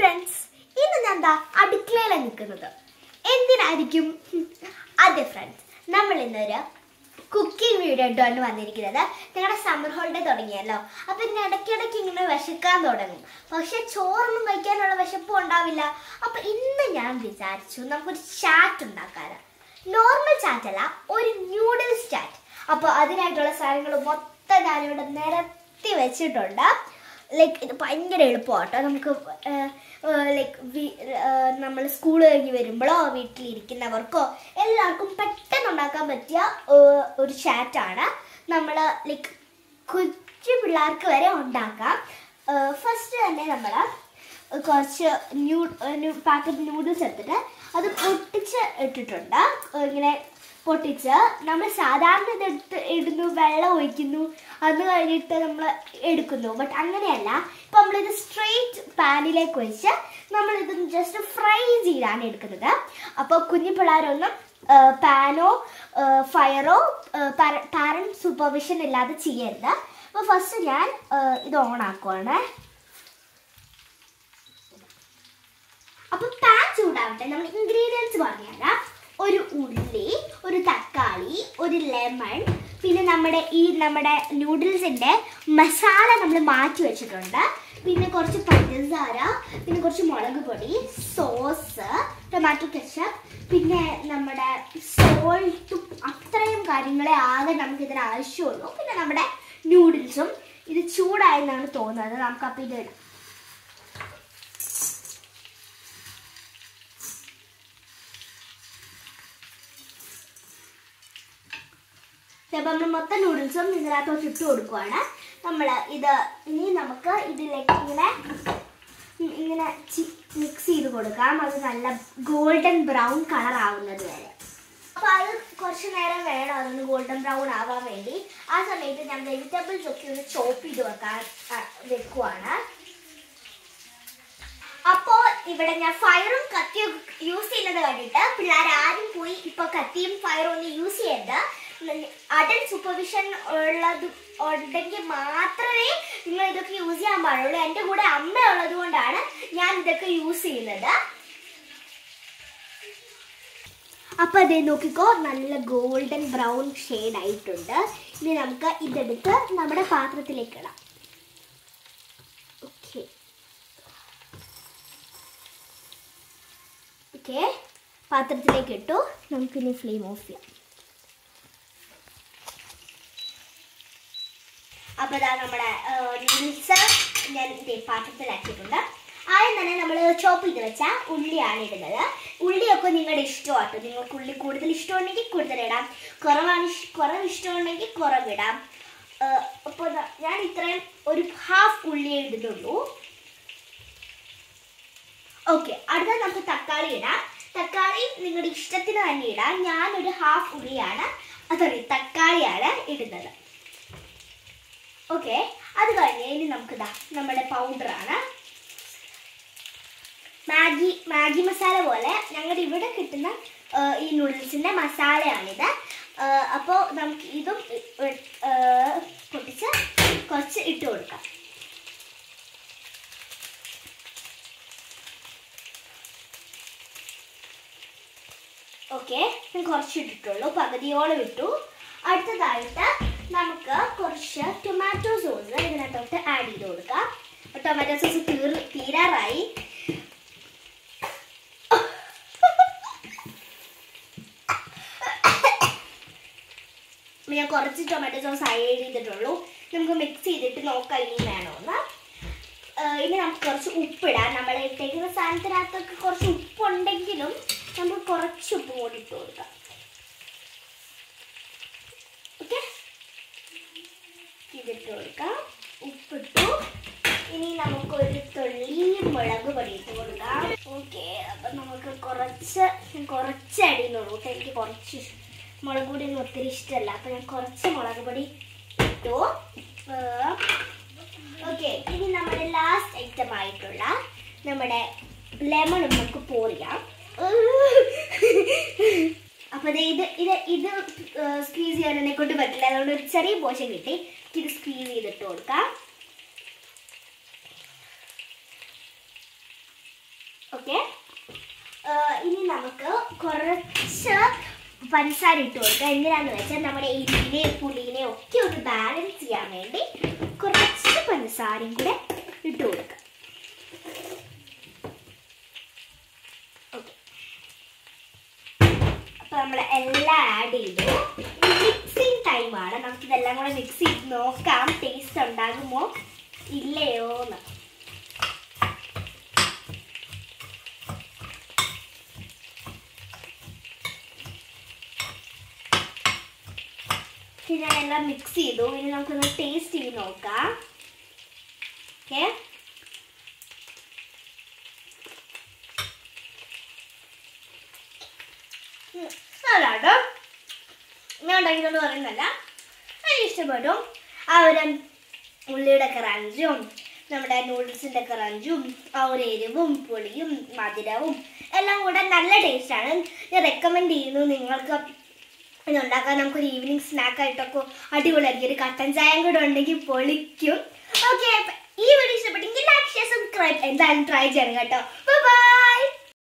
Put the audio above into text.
friends ഇന്ന് ഞാൻ എന്താ അടുക്കളയിലാണ് നിൽക്കുന്നത് എന്തിനായിരിക്കും ഹും, അതെ ഫ്രണ്ട്സ് നമ്മൾ ഇന്നൊരു കുക്കിംഗ് വീഡിയോ ആയിട്ടാണ് വന്നിരിക്കുന്നത് ഞങ്ങളുടെ സമ്മർ ഹോളിഡേ തുടങ്ങിയല്ലോ അപ്പൊ ഇന്ന് ഇടയ്ക്കിടയ്ക്ക് ഇങ്ങനെ വിശക്കാൻ തുടങ്ങും പക്ഷെ ചോറൊന്നും കഴിക്കാനുള്ള വിശപ്പും ഉണ്ടാവില്ല അപ്പൊ ഇന്ന് ഞാൻ വിചാരിച്ചു നമുക്കൊരു ചാറ്റ് ഉണ്ടാക്കാറ് നോർമൽ ചാറ്റ് അല്ല ഒരു ന്യൂഡിൽസ് ചാറ്റ് അപ്പൊ അതിനായിട്ടുള്ള സാധനങ്ങൾ മൊത്തം ഞാനിവിടെ നിരത്തി വെച്ചിട്ടുണ്ട് ലൈക്ക് ഇത് ഭയങ്കര എളുപ്പമാട്ടോ നമുക്ക് ലൈക്ക് നമ്മൾ സ്കൂൾ കഴിഞ്ഞ് വരുമ്പോഴോ വീട്ടിലിരിക്കുന്നവർക്കോ എല്ലാവർക്കും പെട്ടെന്ന് ഉണ്ടാക്കാൻ പറ്റിയ ഏഹ്, ഒരു ചാറ്റാണ് നമ്മൾ ലൈക്ക് കൊച്ചു പിള്ളേർക്ക് വരെ ഉണ്ടാക്കാം ഫസ്റ്റ് തന്നെ നമ്മൾ കുറച്ച് ന്യൂ പാക്കറ്റ് നൂഡിൽസ് എടുത്തിട്ട് അത് പൊട്ടിച്ച് ഇട്ടിട്ടുണ്ട് ഏഹ്, ഇങ്ങനെ പൊട്ടിച്ച് നമ്മൾ സാധാരണ ഇതെടുത്ത് ഇടുന്നു വെള്ളം ഒഴിക്കുന്നു അത് കഴിഞ്ഞിട്ട് നമ്മൾ എടുക്കുന്നു ബട്ട് അങ്ങനെയല്ല ഇപ്പം നമ്മളിത് സ്ട്രെയിറ്റ് പാനിലേക്ക് ഒഴിച്ച് നമ്മളിത് ജസ്റ്റ് ഫ്രൈ ചെയ്താണ് എടുക്കുന്നത് അപ്പോൾ കുഞ്ഞു പിള്ളേരൊന്നും പാനോ ഫയറോ പാരൻറ് സൂപ്പർവിഷൻ ഇല്ലാതെ ചെയ്യരുത് അപ്പോൾ ഫസ്റ്റ് ഞാൻ ഏഹ്, ഇത് ഓൺ ആക്കുവാണ് അപ്പൊ പാൻ ചൂടാവട്ടെ നമ്മൾ ഇൻഗ്രീഡിയൻസ് പറഞ്ഞുതരാം ഒരു ഉള്ളി ഒരു തക്കാളി ഒരു ലെമൺ പിന്നെ നമ്മുടെ ഈ നമ്മുടെ നൂഡിൽസിന്റെ മസാല നമ്മൾ മാറ്റി വെച്ചിട്ടുണ്ട് പിന്നെ കുറച്ച് പഞ്ചസാര പിന്നെ കുറച്ച് മുളക് പൊടി സോസ് ടൊമാറ്റോ കെച്ചപ്പ് പിന്നെ നമ്മുടെ സോൾട്ടും അത്രയും കാര്യങ്ങളെ ആകെ നമുക്ക് ഇതിന് ആവശ്യമുള്ളൂ പിന്നെ നമ്മുടെ നൂഡിൽസും ഇത് ചൂടായെന്നാണ് തോന്നുന്നത് നമുക്ക് അപ്പം ഇത് ഇടാം അപ്പം നമ്മൾ മൊത്തം നൂഡിൽസും ഇതിനകത്തോട്ട് ഇട്ട് കൊടുക്കുവാണ് നമ്മൾ ഇത് ഇനി നമുക്ക് ഇതിലേക്ക് ഇങ്ങനെ ഉം ഇങ്ങനെ മിക്സ് ചെയ്ത് കൊടുക്കാം അത് നല്ല ഗോൾഡൻ ബ്രൗൺ കളർ ആവുന്നത് വരെ അപ്പോൾ അത് കുറച്ച് നേരം വേണം അതൊന്ന് ഗോൾഡൻ ബ്രൗൺ ആവാൻ വേണ്ടി ആ സമയത്ത് ഞാൻ വെജിറ്റബിൾസ് ഒക്കെ ഒന്ന് ചോപ്പ് ചെയ്ത് വെക്കാൻ ആ, വെക്കുവാണ് അപ്പോ ഇവിടെ ഞാൻ ഫയറും കത്തിയും യൂസ് ചെയ്യുന്നത് കണ്ടിട്ട് പിള്ളേർ ആരും പോയി ഇപ്പൊ കത്തിയും ഫയറും ഒന്നും യൂസ് ചെയ്യരുത് അഡൽ സൂപ്പർവിഷൻ ഉള്ളത് ഉണ്ടെങ്കിൽ മാത്രമേ നിങ്ങൾ ഇതൊക്കെ യൂസ് ചെയ്യാൻ പാടുള്ളൂ എൻ്റെ കൂടെ അമ്മ ഉള്ളത് കൊണ്ടാണ് ഞാൻ ഇതൊക്കെ യൂസ് ചെയ്യുന്നത് അപ്പൊ അതേ നോക്കിക്കോ നല്ല ഗോൾഡൻ ബ്രൗൺ ഷെയ്ഡ് ആയിട്ടുണ്ട് ഇനി നമുക്ക് ഇതെടുത്ത് നമ്മുടെ പാത്രത്തിലേക്ക് ഇടാം ഓക്കെ ഓക്കെ പാത്രത്തിലേക്ക് ഇട്ടു നമുക്കിനി ഫ്ലെയിം ഓഫ് ചെയ്യാം അപ്പോൾ ഇതാ നമ്മുടെ നൂഡിൽസ് ഞാൻ ഇതേ പാത്രത്തിലാക്കിയിട്ടുണ്ട് ആദ്യം തന്നെ നമ്മൾ ചോപ്പ് ചെയ്ത് വെച്ച ഉള്ളിയാണ് ഇടുന്നത് ഉള്ളിയൊക്കെ നിങ്ങളുടെ ഇഷ്ടമാട്ടോ നിങ്ങൾക്ക് ഉള്ളി കൂടുതൽ ഇഷ്ടമുണ്ടെങ്കിൽ കൂടുതൽ ഇടാം കുറവാണ് ഇഷ്- കുറവ് ഇഷ്ടമുണ്ടെങ്കിൽ കുറവിടാം അപ്പോൾ ഞാൻ ഇത്രയും ഒരു ഹാഫ് ഉള്ളിയേ ഇടുന്നുള്ളൂ ഓക്കെ അടുത്ത നമുക്ക് തക്കാളി ഇടാം തക്കാളി നിങ്ങളുടെ ഇഷ്ടത്തിന് തന്നെ ഇടാം ഞാനൊരു ഹാഫ് ഉള്ളിയാണ് സോറി തക്കാളിയാണ് ഇടുന്നത് ഓക്കെ അത് കഴിഞ്ഞ് ഇനി നമുക്ക് ഇതാ നമ്മുടെ പൗഡറാണ് മാഗി മാഗി മസാല പോലെ ഞങ്ങളുടെ ഇവിടെ കിട്ടുന്ന ആ, ഈ നൂഡിൽസിന്റെ മസാലയാണിത് അപ്പോൾ നമുക്ക് ഇതും ആ, പൊട്ടിച്ച് കുറച്ച് ഇട്ട് കൊടുക്കാം ഓക്കെ ഞാൻ കുറച്ച് ഇട്ടിട്ടുള്ളൂ പകുതിയോളം ഇട്ടു അടുത്തതായിട്ട് നമുക്ക് കുറച്ച് ടൊമാറ്റോ സോസ് ഇതിനകത്തോട്ട് ആഡ് ചെയ്ത് കൊടുക്കാം ടൊമാറ്റോ സോസ് തീർ തീരാറായി ഞാൻ കുറച്ച് ടൊമാറ്റോ സോസ് ആഡ് ചെയ്തിട്ടുള്ളൂ നമുക്ക് മിക്സ് ചെയ്തിട്ട് നോക്കാം ഇനി വേണമെന്ന് ഏഹ് ഇനി നമുക്ക് കുറച്ച് ഉപ്പിടാം നമ്മൾ ഇട്ടേക്കുന്ന സാധനത്തിനകത്തൊക്കെ കുറച്ച് ഉപ്പുണ്ടെങ്കിലും നമുക്ക് കുറച്ച് ഉപ്പ് കൂടി ഇട്ട് കൊടുക്കാം ഓക്കെ ഇതിട്ട് കൊടുക്കാം ഉപ്പിട്ടു ഇനി നമുക്കൊരു തുള്ളി മുളക് പൊടി ഇട്ട് കൊടുക്കാം ഓക്കെ അപ്പം നമുക്ക് കുറച്ച് ഞാൻ കുറച്ച് അടിയുന്നുള്ളൂ കേട്ടോ എനിക്ക് കുറച്ച് ഇഷ്- മുളക് പൊടി ഒന്നും ഒത്തിരി ഇഷ്ടമല്ല അപ്പം ഞാൻ കുറച്ച് മുളക് പൊടി ഇട്ടു ഏഹ് ഓക്കെ ഇനി നമ്മുടെ ലാസ്റ്റ് ഐറ്റം ആയിട്ടുള്ള നമ്മുടെ ലെമൺ നമുക്ക് പോറിയാം അപ്പൊ ദേ ഇത് ഇത് ഇത് സ്ക്വീസ് ചെയ്യാൻ എന്നെ കൊണ്ട് പറ്റില്ല അതുകൊണ്ട് ഒരു ചെറിയ പോഷൻ കിട്ടി ഇത് സ്ക്വീസ് ചെയ്തിട്ട് കൊടുക്കാം ഓക്കെ ഇനി നമുക്ക് കുറച്ച് പഞ്ചസാര ഇട്ട് കൊടുക്കാം എന്തിനാന്ന് വെച്ചാൽ നമ്മുടെ എരിവിനെ പുളിനെ ഒക്കെ ഒന്ന് ബാലൻസ് ചെയ്യാൻ വേണ്ടി കുറച്ച് പഞ്ചസാരയും കൂടെ ഇട്ട് കൊടുക്കാം ഓക്കെ അപ്പൊ നമ്മൾ എല്ലാം ആഡ് ചെയ്തു മിക്സിങ് ടൈമാണ് നമുക്ക് ഇതെല്ലാം കൂടെ മിക്സ് ചെയ്ത് നോക്കാം ടേസ്റ്റ് ഉണ്ടാകുമോ ഇല്ലയോ എന്ന് ഞാൻ എല്ലാം മിക്സ് ചെയ്തു ഇനി നമുക്കൊന്ന് ടേസ്റ്റ് ചെയ്ത് നോക്കാം ഓക്കെ നല്ലതാട്ടോ ഞാൻ ഉണ്ടാക്കിക്കൊണ്ട് പറയുന്നല്ല എനിക്ക് ഇഷ്ടപ്പെട്ടു ആ ഒരു ഉള്ളിയുടെ ക്രഞ്ചും നമ്മുടെ നൂഡിൽസിൻ്റെ ക്രഞ്ചും ആ ഒരു എരിവും പുളിയും മധുരവും എല്ലാം കൂടെ നല്ല ടേസ്റ്റാണ് ഞാൻ റെക്കമെൻഡ് ചെയ്യുന്നു നിങ്ങൾക്ക് ഇത് ഉണ്ടാക്കാൻ നമുക്കൊരു ഈവനിങ് സ്നാക്ക് ആയിട്ടൊക്കെ അടിപൊളിയായിരിക്കും ഒരു കട്ടൻ ചായം കൂടെ ഉണ്ടെങ്കിൽ പൊളിക്കും ഓക്കെ ഈ വീഡിയോ ഇഷ്ടപ്പെട്ടെങ്കിൽ ലൈക്ക് ഷെയർ സബ്സ്ക്രൈബ് എന്തായാലും ട്രൈ ചെയ്യണം കേട്ടോ